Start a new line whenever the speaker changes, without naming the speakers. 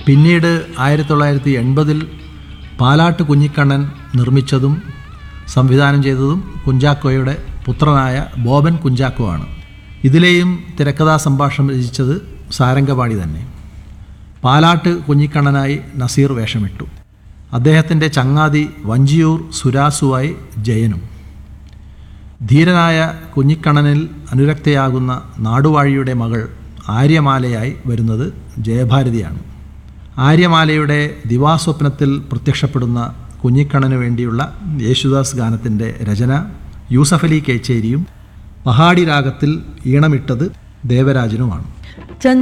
പിന്നീട് ആയിരത്തി തൊള്ളായിരത്തി എൺപതിൽ പാലാട്ട് കുഞ്ഞിക്കണ്ണൻ നിർമ്മിച്ചതും സംവിധാനം ചെയ്തതും കുഞ്ചാക്കോയുടെ പുത്രനായ ബോബൻ കുഞ്ചാക്കോ ആണ് ഇതിലെയും തിരക്കഥാ സംഭാഷണം രചിച്ചത് സാരംഗപാണി തന്നെ പാലാട്ട് കുഞ്ഞിക്കണ്ണനായി നസീർ വേഷമിട്ടു അദ്ദേഹത്തിൻ്റെ ചങ്ങാതി വഞ്ചിയൂർ സുരാസുവായി ജയനും ധീരനായ കുഞ്ഞിക്കണ്ണനിൽ അനുരക്തയാകുന്ന നാടുവാഴിയുടെ മകൾ ആര്യമാലയായി വരുന്നത് ജയഭാരതിയാണ് ആര്യമാലയുടെ ദിവാസ്വപ്നത്തിൽ പ്രത്യക്ഷപ്പെടുന്ന കുഞ്ഞിക്കണ്ണന് വേണ്ടിയുള്ള യേശുദാസ് ഗാനത്തിൻ്റെ രചന യൂസഫലി കേച്ചേരിയും പഹാടി രാഗത്തിൽ ഈണമിട്ടത് ദേവരാജനുമാണ്